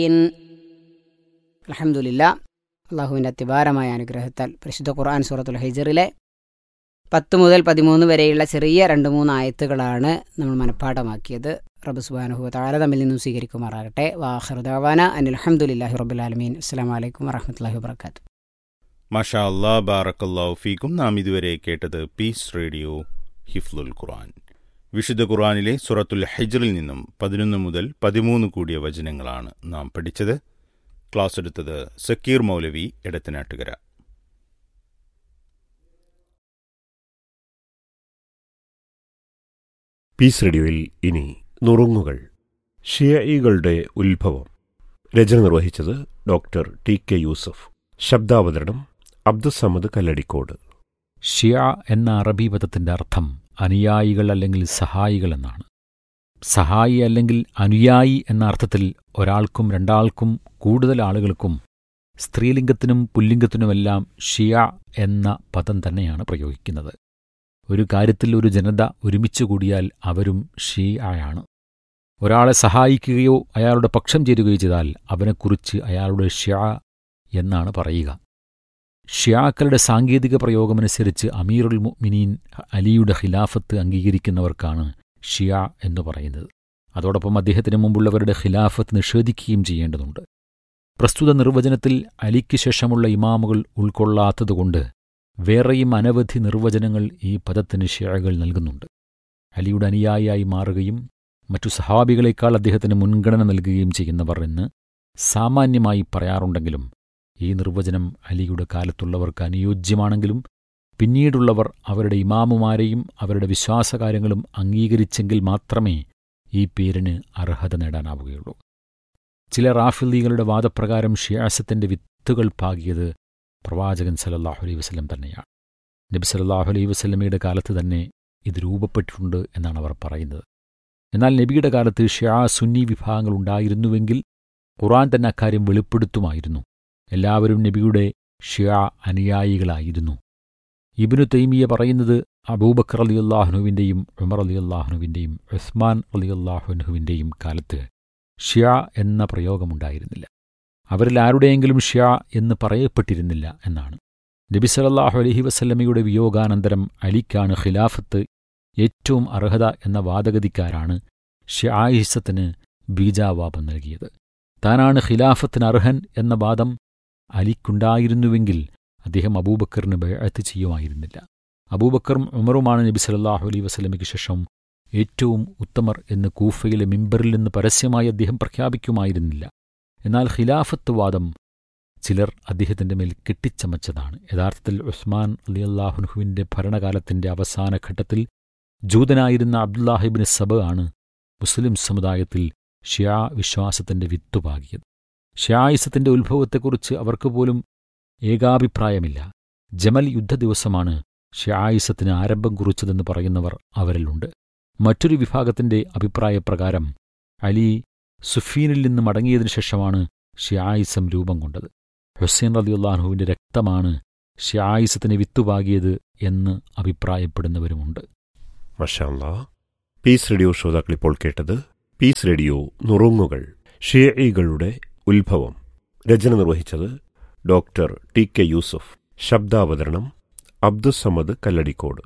അലഹമുല്ല അള്ളാഹുവിൻ്റെ അത്യപാരമായ അനുഗ്രഹത്താൽ പരിശുദ്ധ ഖുർആൻ സൂറത്തുൽ ഹൈജറിലെ പത്ത് മുതൽ പതിമൂന്ന് വരെയുള്ള ചെറിയ രണ്ട് മൂന്ന് ആയത്തുകളാണ് നമ്മൾ മനഃപ്പാഠമാക്കിയത് റബ്ബ് സുബാനുഹു താര തമ്മിൽ നിന്നും സ്വീകരിക്കുമാറാകട്ടെ വാഹൃദാവാന അനിൽ അഹമ്മദില്ലാഹി റബ്ബുലാലമീൻ അസ്സാം വലൈക്കും വറഹമത്തല്ലാഹി വാബർക്കാത്തു മഷാ അല്ലാ ബാറക്കല്ലാഹു ഫീക്കും നാം ഇതുവരെ കേട്ടത് പീസ് റേഡിയോ ഹിഫ്ലുൽ ഖുർആൻ വിശുദ്ധ ഖുർആനിലെ സുറത്തുൽ ഹൈജറിൽ നിന്നും പതിനൊന്ന് മുതൽ പതിമൂന്ന് കൂടിയ വചനങ്ങളാണ് നാം പഠിച്ചത് ക്ലാസ് എടുത്തത് സക്കീർ മൗലവി എടത്തനാട്ടുകര പീസ് റേഡിയോയിൽ ഇനി നുറുങ്ങുകൾ ഷിയയികളുടെ ഉത്ഭവം രചന നിർവഹിച്ചത് ഡോക്ടർ ടി കെ യൂസഫ് ശബ്ദാവതരണം അബ്ദുസമദ് കല്ലടിക്കോട് ഷിയ എന്ന അറബി പദത്തിന്റെ അർത്ഥം അനുയായികൾ അല്ലെങ്കിൽ സഹായികൾ എന്നാണ് സഹായി അല്ലെങ്കിൽ അനുയായി എന്ന അർത്ഥത്തിൽ ഒരാൾക്കും രണ്ടാൾക്കും കൂടുതൽ ആളുകൾക്കും സ്ത്രീലിംഗത്തിനും പുല്ലിംഗത്തിനുമെല്ലാം ഷിയ എന്ന പദം തന്നെയാണ് പ്രയോഗിക്കുന്നത് ഒരു കാര്യത്തിൽ ഒരു ജനത ഒരുമിച്ച് കൂടിയാൽ അവരും ഷിയായാണ് ഒരാളെ സഹായിക്കുകയോ അയാളുടെ പക്ഷം ചേരുകയോ ചെയ്താൽ അവനെക്കുറിച്ച് അയാളുടെ ഷ്യ എന്നാണ് പറയുക ഷിയാക്കളുടെ സാങ്കേതിക പ്രയോഗമനുസരിച്ച് അമീറുൽ മുഅ്മിനീൻ അലിയുടെ ഖിലാഫത്ത് അംഗീകരിക്കുന്നവർക്കാണ് ഷിയ എന്ന് പറയുന്നത് അതോടൊപ്പം അദ്ദേഹത്തിന് മുമ്പുള്ളവരുടെ ഖിലാഫത്ത് നിഷേധിക്കുകയും ചെയ്യേണ്ടതുണ്ട് പ്രസ്തുത നിർവചനത്തിൽ അലിക്ക് ശേഷമുള്ള ഇമാമുകൾ ഉൾക്കൊള്ളാത്തതുകൊണ്ട് വേറെയും അനവധി നിർവചനങ്ങൾ ഈ പദത്തിന് ഷിയകൾ നൽകുന്നുണ്ട് അലിയുടെ അനുയായിയായി മാറുകയും മറ്റു സഹാബികളെക്കാൾ അദ്ദേഹത്തിന് മുൻഗണന നൽകുകയും ചെയ്യുന്നവർ എന്ന് സാമാന്യമായി പറയാറുണ്ടെങ്കിലും ഈ നിർവചനം അലിയുടെ കാലത്തുള്ളവർക്ക് അനുയോജ്യമാണെങ്കിലും പിന്നീടുള്ളവർ അവരുടെ ഇമാമുമാരെയും അവരുടെ വിശ്വാസകാര്യങ്ങളും അംഗീകരിച്ചെങ്കിൽ മാത്രമേ ഈ പേരിന് അർഹത നേടാനാവുകയുള്ളൂ ചില റാഫിലീകളുടെ വാദപ്രകാരം ഷിയാസത്തിന്റെ വിത്തുകൾ പാകിയത് പ്രവാചകൻ സലല്ലാഹു അലൈഹി വസ്ലം തന്നെയാണ് നബി സലല്ലാഹു അലൈഹി വസ്ലമയുടെ കാലത്ത് തന്നെ ഇത് രൂപപ്പെട്ടിട്ടുണ്ട് എന്നാണ് അവർ പറയുന്നത് എന്നാൽ നബിയുടെ കാലത്ത് ഷിയാ സുന്നി വിഭാഗങ്ങൾ ഉണ്ടായിരുന്നുവെങ്കിൽ ഖുറാൻ തന്നെ അക്കാര്യം വെളിപ്പെടുത്തുമായിരുന്നു എല്ലാവരും നബിയുടെ ഷിയ അനുയായികളായിരുന്നു ഇബിനു തൈമിയ പറയുന്നത് അബൂബക്കർ അലി അള്ളാഹ്നുവിൻ്റെയും ഉമർ അലി അള്ളാഹ്നുവിൻ്റെയും ഉസ്മാൻ അലി അള്ളാഹുനുവിൻ്റെയും കാലത്ത് ഷിയ എന്ന പ്രയോഗമുണ്ടായിരുന്നില്ല അവരിൽ ആരുടെയെങ്കിലും ഷിയ എന്ന് പറയപ്പെട്ടിരുന്നില്ല എന്നാണ് നബി സലല്ലാഹു അലഹി വസല്ലമയുടെ വിയോഗാനന്തരം അലിക്കാണ് ഖിലാഫത്ത് ഏറ്റവും അർഹത എന്ന വാദഗതിക്കാരാണ് ഷിയായിസത്തിന് ബീജാവാപം നൽകിയത് താനാണ് ഖിലാഫത്തിന് അർഹൻ എന്ന വാദം അലിക്കുണ്ടായിരുന്നുവെങ്കിൽ അദ്ദേഹം അബൂബക്കറിന് ബയത്ത് ചെയ്യുമായിരുന്നില്ല അബൂബക്കറും ഉമറുമാണ് നബി സല്ലാഹു അലൈ വസ്ലമയ്ക്ക് ശേഷം ഏറ്റവും ഉത്തമർ എന്ന് കൂഫയിലെ മിമ്പറിൽ നിന്ന് പരസ്യമായി അദ്ദേഹം പ്രഖ്യാപിക്കുമായിരുന്നില്ല എന്നാൽ ഖിലാഫത്ത് വാദം ചിലർ അദ്ദേഹത്തിന്റെ മേൽ കെട്ടിച്ചമച്ചതാണ് യഥാർത്ഥത്തിൽ ഉസ്മാൻ അലി അള്ളാഹുനുഹുവിന്റെ ഭരണകാലത്തിന്റെ അവസാന ഘട്ടത്തിൽ ജൂതനായിരുന്ന അബ്ദുല്ലാഹിബിന് സബ ആണ് മുസ്ലിം സമുദായത്തിൽ ഷിയാ വിശ്വാസത്തിന്റെ വിത്തുപാകിയത് ഷിയായിസത്തിന്റെ ഉത്ഭവത്തെക്കുറിച്ച് അവർക്ക് പോലും ഏകാഭിപ്രായമില്ല ജമൽ യുദ്ധദിവസമാണ് ഷിയായിസത്തിന് ആരംഭം കുറിച്ചതെന്ന് പറയുന്നവർ അവരിലുണ്ട് മറ്റൊരു വിഭാഗത്തിന്റെ അഭിപ്രായപ്രകാരം അലി സുഫീനിൽ നിന്ന് മടങ്ങിയതിനു ശേഷമാണ് ഷിയായിസം രൂപം കൊണ്ടത് ഹുസൈൻ റലിയുല്ലാഹുവിന്റെ രക്തമാണ് ഷിയായിസത്തിന് വിത്തുപാകിയത് എന്ന് അഭിപ്രായപ്പെടുന്നവരുമുണ്ട് മഷാല്ലാ പീസ് റേഡിയോ ശ്രോതാക്കൾ ഇപ്പോൾ കേട്ടത് പീസ് റേഡിയോ നുറുങ്ങുകൾ ഷിയയികളുടെ ഉത്ഭവം രചന നിർവഹിച്ചത് ഡോക്ടർ ടി കെ യൂസഫ് ശബ്ദാവതരണം അബ്ദുസമദ് കല്ലടിക്കോട്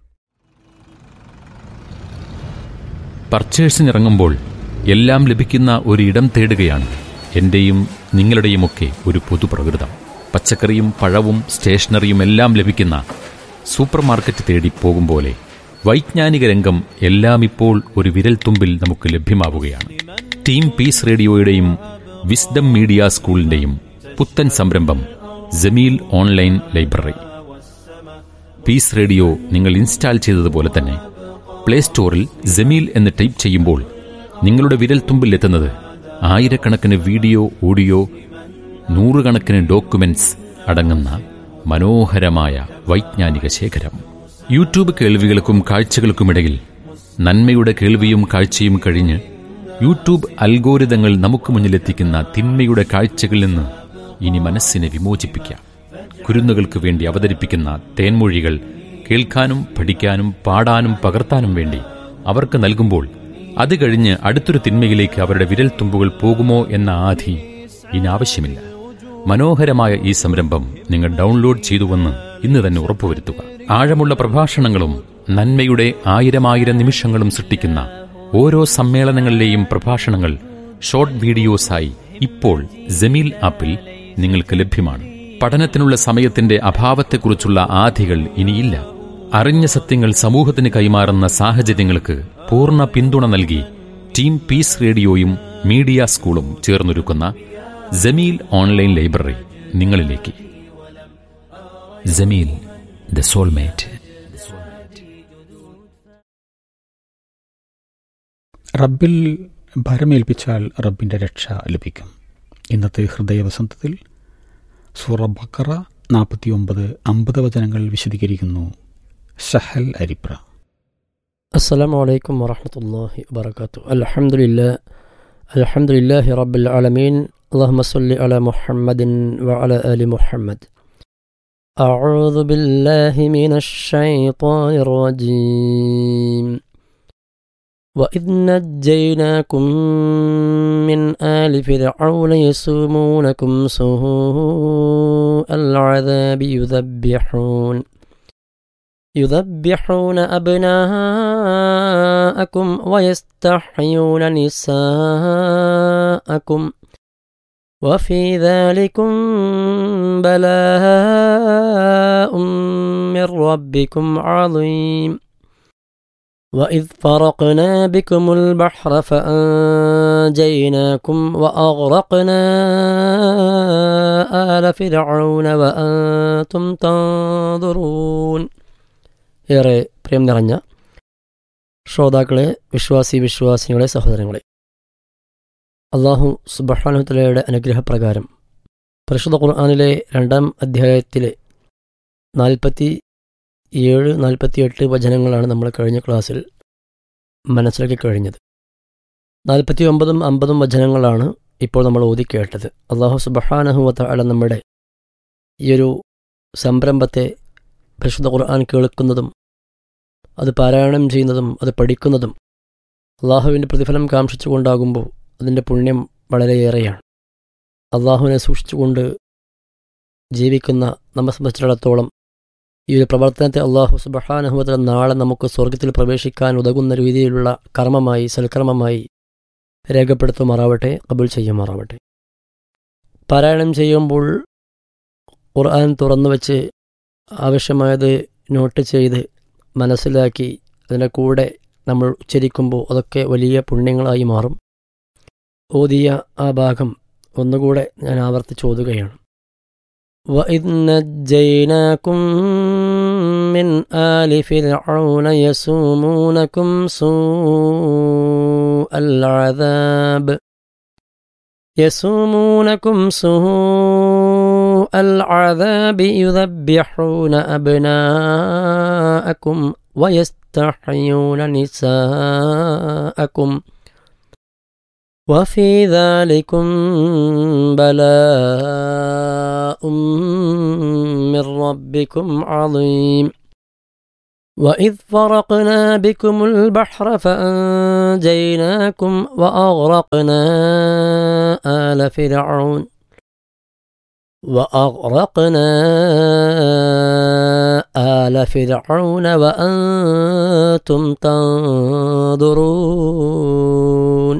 പർച്ചേഴ്സിനിറങ്ങുമ്പോൾ എല്ലാം ലഭിക്കുന്ന ഒരു ഇടം തേടുകയാണ് എന്റെയും നിങ്ങളുടെയുമൊക്കെ ഒരു പൊതുപ്രകൃതം പച്ചക്കറിയും പഴവും സ്റ്റേഷനറിയും എല്ലാം ലഭിക്കുന്ന സൂപ്പർ മാർക്കറ്റ് തേടി പോകും പോലെ വൈജ്ഞാനിക രംഗം എല്ലാം ഇപ്പോൾ ഒരു വിരൽത്തുമ്പിൽ നമുക്ക് ലഭ്യമാവുകയാണ് ടീം പീസ് റേഡിയോയുടെയും വിസ്ഡം മീഡിയ സ്കൂളിന്റെയും പുത്തൻ സംരംഭം Jameel online library peace radio നിങ്ങൾ ഇൻസ്റ്റാൾ ചെയ്തതുപോലെ തന്നെ പ്ലേ സ്റ്റോറിൽ ജമീൽ എന്ന് ടൈപ്പ് ചെയ്യുമ്പോൾ നിങ്ങളുടെ വിരൽത്തുമ്പിൽ എത്തുന്നത് ആയിരക്കണക്കിന് വീഡിയോ ഓഡിയോ നൂറുകണക്കിന് ഡോക്യുമെന്റ്സ് അടങ്ങുന്ന മനോഹരമായ വൈജ്ഞാനിക ശേഖരം യൂട്യൂബ് കേൾവികൾക്കും കാഴ്ചകൾക്കുമിടയിൽ നന്മയുടെ കേൾവിയും കാഴ്ചയും കഴിഞ്ഞ് യൂട്യൂബ് അൽഗോരിതങ്ങൾ നമുക്ക് മുന്നിലെത്തിക്കുന്ന തിന്മയുടെ കാഴ്ചകളിൽ നിന്ന് ഇനി മനസ്സിനെ വിമോചിപ്പിക്കാം കുരുന്നുകൾക്ക് വേണ്ടി അവതരിപ്പിക്കുന്ന തേൻമൊഴികൾ കേൾക്കാനും പഠിക്കാനും പാടാനും പകർത്താനും വേണ്ടി അവർക്ക് നൽകുമ്പോൾ അത് കഴിഞ്ഞ് അടുത്തൊരു തിന്മയിലേക്ക് അവരുടെ വിരൽ തുമ്പുകൾ പോകുമോ എന്ന ആധി ഇനി ആവശ്യമില്ല മനോഹരമായ ഈ സംരംഭം നിങ്ങൾ ഡൗൺലോഡ് ചെയ്തുവെന്ന് ഇന്ന് തന്നെ ഉറപ്പുവരുത്തുക ആഴമുള്ള പ്രഭാഷണങ്ങളും നന്മയുടെ ആയിരമായിരം നിമിഷങ്ങളും സൃഷ്ടിക്കുന്ന ഓരോ സമ്മേളനങ്ങളിലെയും പ്രഭാഷണങ്ങൾ ഷോർട്ട് വീഡിയോസായി ഇപ്പോൾ ജമീൽ ആപ്പിൽ നിങ്ങൾക്ക് ലഭ്യമാണ് പഠനത്തിനുള്ള സമയത്തിന്റെ അഭാവത്തെക്കുറിച്ചുള്ള ആധികൾ ഇനിയില്ല അറിഞ്ഞ സത്യങ്ങൾ സമൂഹത്തിന് കൈമാറുന്ന സാഹചര്യങ്ങൾക്ക് പൂർണ്ണ പിന്തുണ നൽകി ടീം പീസ് റേഡിയോയും മീഡിയ സ്കൂളും ചേർന്നൊരുക്കുന്ന ജമീൽ ഓൺലൈൻ ലൈബ്രറി നിങ്ങളിലേക്ക് ജമീൽ ദ സോൾമേറ്റ് റബ്ബിൽ ഭരമേൽപ്പിച്ചാൽ റബ്ബിൻ്റെ രക്ഷ ലഭിക്കും ഇന്നത്തെ ഹൃദയവസന്തത്തിൽ സൂറ ബക്കറ നാൽപ്പത്തി ഒമ്പത് അമ്പത് വചനങ്ങൾ വിശദീകരിക്കുന്നു ഷഹൽ അരിപ്ര السلام عليكم ورحمة الله وبركاته الحمد لله الحمد لله رب العالمين اللهم صل على محمد وعلى آل محمد أعوذ بالله من الشيطان الرجيم وإذ نجيناكم من آل فرعون يسومونكم سوء العذاب يذبحون يذبحون أبناءكم ويستحيون نساءكم وفي ذلكم بلاء من ربكم عظيم وإذ فرقنا بكم البحر فأنجيناكم وأغرقنا آل فرعون وأنتم تنظرون ഏറെ പ്രിയം നിറഞ്ഞ ശ്രോതാക്കളെ വിശ്വാസി വിശ്വാസികളെ സഹോദരങ്ങളെ അള്ളാഹു സുബഹാനുത്തലയുടെ അനുഗ്രഹപ്രകാരം പരിശുദ്ധ ഖുർആാനിലെ രണ്ടാം അധ്യായത്തിലെ നാൽപ്പത്തി ഏഴ് നാൽപ്പത്തിയെട്ട് വചനങ്ങളാണ് നമ്മൾ കഴിഞ്ഞ ക്ലാസ്സിൽ മനസ്സിലാക്കി കഴിഞ്ഞത് നാൽപ്പത്തി ഒമ്പതും അമ്പതും വചനങ്ങളാണ് ഇപ്പോൾ നമ്മൾ ഓതി കേട്ടത് അള്ളാഹു സുബഹാനഹുവത്ത അല നമ്മുടെ ഈ ഒരു സംരംഭത്തെ പരിശുദ്ധ ഖുർആൻ കേൾക്കുന്നതും അത് പാരായണം ചെയ്യുന്നതും അത് പഠിക്കുന്നതും അള്ളാഹുവിൻ്റെ പ്രതിഫലം കാംക്ഷിച്ചുകൊണ്ടാകുമ്പോൾ അതിൻ്റെ പുണ്യം വളരെയേറെയാണ് അള്ളാഹുവിനെ സൂക്ഷിച്ചുകൊണ്ട് ജീവിക്കുന്ന നമ്മെ സംബന്ധിച്ചിടത്തോളം ഈ ഒരു പ്രവർത്തനത്തെ അള്ളാഹു സുബഹാനുഭവത്തിൽ നാളെ നമുക്ക് സ്വർഗത്തിൽ പ്രവേശിക്കാൻ ഉതകുന്ന രീതിയിലുള്ള കർമ്മമായി സൽക്കർമ്മമായി രേഖപ്പെടുത്തുമാറാവട്ടെ കബുൽ ചെയ്യുമാറാവട്ടെ പാരായണം ചെയ്യുമ്പോൾ ഖുർആൻ തുറന്നു വെച്ച് ആവശ്യമായത് നോട്ട് ചെയ്ത് മനസ്സിലാക്കി അതിൻ്റെ കൂടെ നമ്മൾ ഉച്ചരിക്കുമ്പോൾ അതൊക്കെ വലിയ പുണ്യങ്ങളായി മാറും ഓതിയ ആ ഭാഗം ഒന്നുകൂടെ ഞാൻ ആവർത്തിച്ച് ഓതുകയാണ് وإذ نجيناكم من آل فرعون يسومونكم سوء العذاب يسومونكم سوء العذاب يذبحون أبناءكم ويستحيون نساءكم وفي ذلكم بلاء من ربكم عظيم وإذ فرقنا بكم البحر فأنجيناكم وأغرقنا آل فرعون وأغرقنا آل فرعون وأنتم تنظرون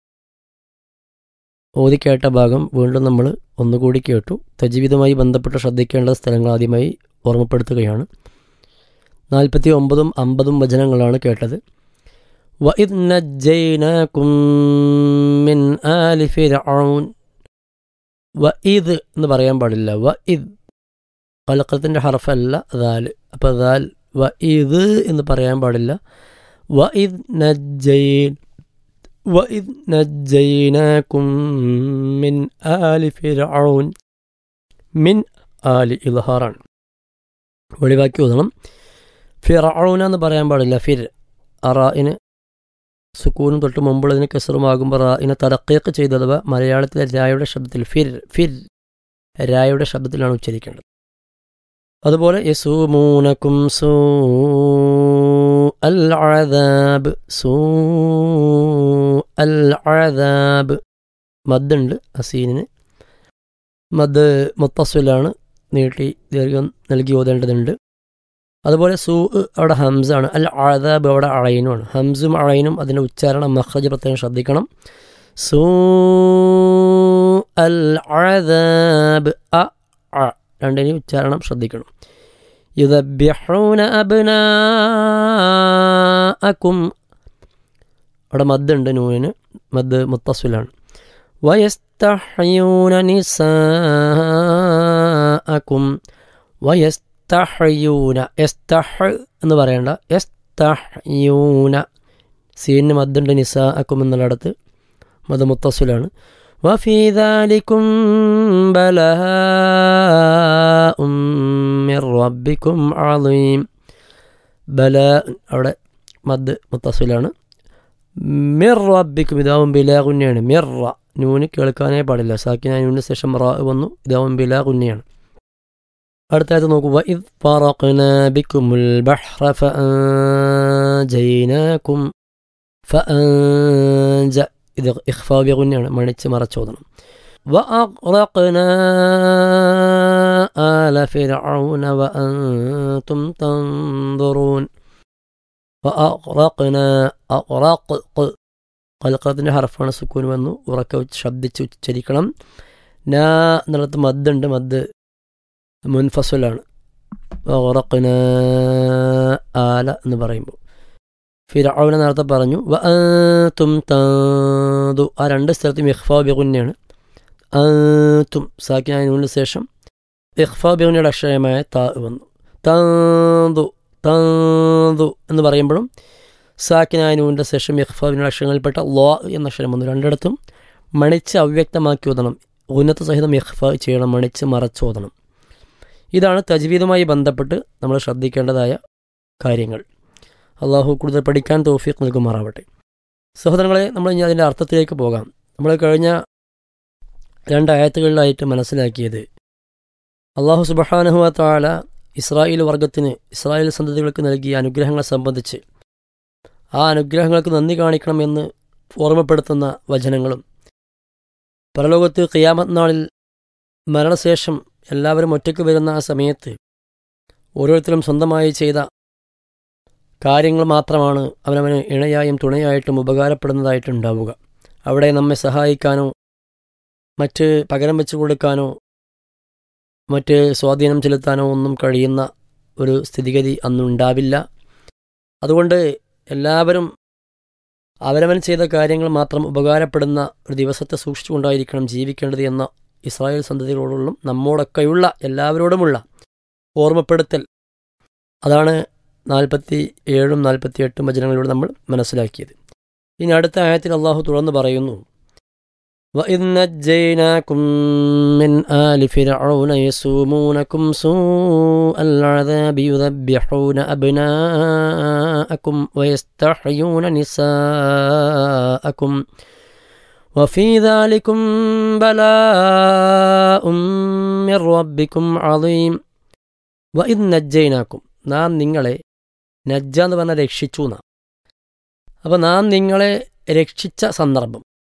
ഓതി കേട്ട ഭാഗം വീണ്ടും നമ്മൾ ഒന്നുകൂടി കേട്ടു തജീവിതമായി ബന്ധപ്പെട്ട് ശ്രദ്ധിക്കേണ്ട സ്ഥലങ്ങൾ ആദ്യമായി ഓർമ്മപ്പെടുത്തുകയാണ് നാൽപ്പത്തി ഒമ്പതും അമ്പതും വചനങ്ങളാണ് കേട്ടത് وَإِذْ نَجَّيْنَاكُمْ مِنْ آلِ فِرْعَوْنَ വഇദ് എന്ന് പറയാൻ പാടില്ല വ ഇദ് കലക്കത്തിൻ്റെ ഹർഫല്ല ദാൽ അപ്പോൾ ദാൽ വ ഇത് എന്ന് പറയാൻ പാടില്ല വ ഇദ് നജ്ജൈൻ വ ഇദ് നജ്ജൈനാകും മിൻ ആലി ഫിർഔൻ മിൻ ആലി ഇൽഹാറാണ് ഒഴിവാക്കി ഓതണം ഫിറൌന എന്ന് പറയാൻ പാടില്ല ഫിർ അറായിന് സുക്കൂനും തൊട്ട് മുമ്പുള്ളതിന് കെസറുമാകുമ്പോൾ റായിനെ തറക്കേക്ക് ചെയ്ത് അഥവാ മലയാളത്തിലെ രായുടെ ശബ്ദത്തിൽ ഫിർ ഫിർ രായുടെ ശബ്ദത്തിലാണ് ഉച്ചരിക്കേണ്ടത് അതുപോലെ യസൂമൂനക്കും സൂ അൽ അഴദാബ് സൂ അൽ അഴദാബ് മദ്ദുണ്ട് അസീനിന് മദ് മുത്തസ്വിലാണ് നീട്ടി ദീർഘം നൽകി ഓതേണ്ടതുണ്ട് അതുപോലെ സൂ അവിടെ ഹംസാണ് അൽ ആദാബ് അവിടെ അഴയിനുമാണ് ഹംസും അഴയിനും അതിൻ്റെ ഉച്ചാരണം മഹ്റജ് പ്രത്യേകം ശ്രദ്ധിക്കണം സൂ അൽ ആദാബ് അ അ രണ്ടിനെയും ഉച്ചാരണം ശ്രദ്ധിക്കണം യുദബ്യഹൂന അബ്നാഅക്കും അവിടെ മദ്ദുണ്ട് നൂനിന് മദ് മുത്തസ്വിലാണ് വയസ്തഹയൂന നിസാഅക്കും വയസ്തഹയൂന എസ്തഹ് എന്ന് പറയണ്ട എസ്തഹയൂന സീനിന് മദ്ദുണ്ട് നിസാഅക്കും എന്നുള്ളിടത്ത് മദ് മുത്തസ്വിലാണ് وفي ذلكم بلاء من ربكم عظيم بلاء അവിടെ മദ് മുത്തസിലാണ് മിർ റബ്ബിക്കും ഇതാവും ബിലാകുന്നെയാണ് മിർ നൂന് കേൾക്കാനേ പാടില്ല സാക്കിന നൂന് ശേഷം റ വന്നു ഇതാവും ബിലാകുന്നെയാണ് അടുത്തായിട്ട് നോക്കുക ഇത് പറقنا بكم البحر فأنجيناكم فأنج ഇത് ഇഖ്ഫാ ബിഗുന്നെയാണ് മണിച്ച് മറച്ചോദനം وأغرقنا آل فرعون وأنتم تنظرون وأغرقنا أغرق കൽക്കത്തിൻ്റെ ഹർഫാണ് സുക്കൂൻ വന്നു ഉറക്ക ശബ്ദിച്ച് ഉച്ചരിക്കണം നാ എന്നുള്ളത് മദ്ദുണ്ട് മദ് മുൻഫസലാണ് ഉറക്കന ആല എന്ന് പറയുമ്പോൾ ഫിറൌനെ നേരത്തെ പറഞ്ഞു വ തും താതു ആ രണ്ട് സ്ഥലത്തും ഇഖ്ഫാ ബിഗുന്നെയാണ് തും സാക്കിനു ശേഷം ഇഖ്ഫാ ബിഗുന്നയുടെ അക്ഷരമായ താ വന്നു താതു താതു എന്ന് പറയുമ്പോഴും സാക്കിനാനൂൻ്റെ ശേഷം ഇഖ്ഫാബിൻ്റെ അക്ഷരങ്ങളിൽപ്പെട്ട ലോ എന്ന അക്ഷരം വന്നു രണ്ടിടത്തും മണിച്ച് അവ്യക്തമാക്കി ഓതണം ഉന്നത സഹിതം ഇഖ്ഫ ചെയ്യണം മണിച്ച് മറച്ചോതണം ഇതാണ് തജ്വീദുമായി ബന്ധപ്പെട്ട് നമ്മൾ ശ്രദ്ധിക്കേണ്ടതായ കാര്യങ്ങൾ അള്ളാഹു കൂടുതൽ പഠിക്കാൻ തോഫീഖ് നൽകുമാറാവട്ടെ സഹോദരങ്ങളെ നമ്മൾ ഇനി അതിൻ്റെ അർത്ഥത്തിലേക്ക് പോകാം നമ്മൾ കഴിഞ്ഞ രണ്ടായത്തുകളിലായിട്ട് മനസ്സിലാക്കിയത് അള്ളാഹു സുബഹാനഹുവ താല ഇസ്രായേൽ വർഗത്തിന് ഇസ്രായേൽ സന്തതികൾക്ക് നൽകിയ അനുഗ്രഹങ്ങളെ സംബന്ധിച്ച് ആ അനുഗ്രഹങ്ങൾക്ക് നന്ദി കാണിക്കണമെന്ന് ഓർമ്മപ്പെടുത്തുന്ന വചനങ്ങളും പരലോകത്ത് ഖിയാമത്ത് നാളിൽ മരണശേഷം എല്ലാവരും ഒറ്റയ്ക്ക് വരുന്ന ആ സമയത്ത് ഓരോരുത്തരും സ്വന്തമായി ചെയ്ത കാര്യങ്ങൾ മാത്രമാണ് അവനവന് ഇണയായും തുണയായിട്ടും ഉപകാരപ്പെടുന്നതായിട്ടുണ്ടാവുക അവിടെ നമ്മെ സഹായിക്കാനോ മറ്റ് പകരം വെച്ചു കൊടുക്കാനോ മറ്റ് സ്വാധീനം ചെലുത്താനോ ഒന്നും കഴിയുന്ന ഒരു സ്ഥിതിഗതി അന്നുണ്ടാവില്ല അതുകൊണ്ട് എല്ലാവരും അവനവൻ ചെയ്ത കാര്യങ്ങൾ മാത്രം ഉപകാരപ്പെടുന്ന ഒരു ദിവസത്തെ സൂക്ഷിച്ചുകൊണ്ടായിരിക്കണം ജീവിക്കേണ്ടത് എന്ന ഇസ്രായേൽ സന്തതികളോടുള്ള നമ്മോടൊക്കെയുള്ള എല്ലാവരോടുമുള്ള ഓർമ്മപ്പെടുത്തൽ അതാണ് നാൽപ്പത്തി ഏഴും നാൽപ്പത്തി എട്ടും വചനങ്ങളിലൂടെ നമ്മൾ മനസ്സിലാക്കിയത് ഇനി അടുത്ത ആയത്തിൽ അള്ളാഹു തുറന്നു പറയുന്നു وإذ نجيناكم من آل فرعون يسومونكم سوء العذاب يذبحون أبناءكم ويستحيون نساءكم وفي ذلكم بلاء من ربكم عظيم وإذ نجيناكم നാം നിങ്ങളെ നജ്ജ എന്ന് പറഞ്ഞാൽ രക്ഷിച്ചു എന്നാ അപ്പോൾ നാം നിങ്ങളെ രക്ഷിച്ച സന്ദർഭം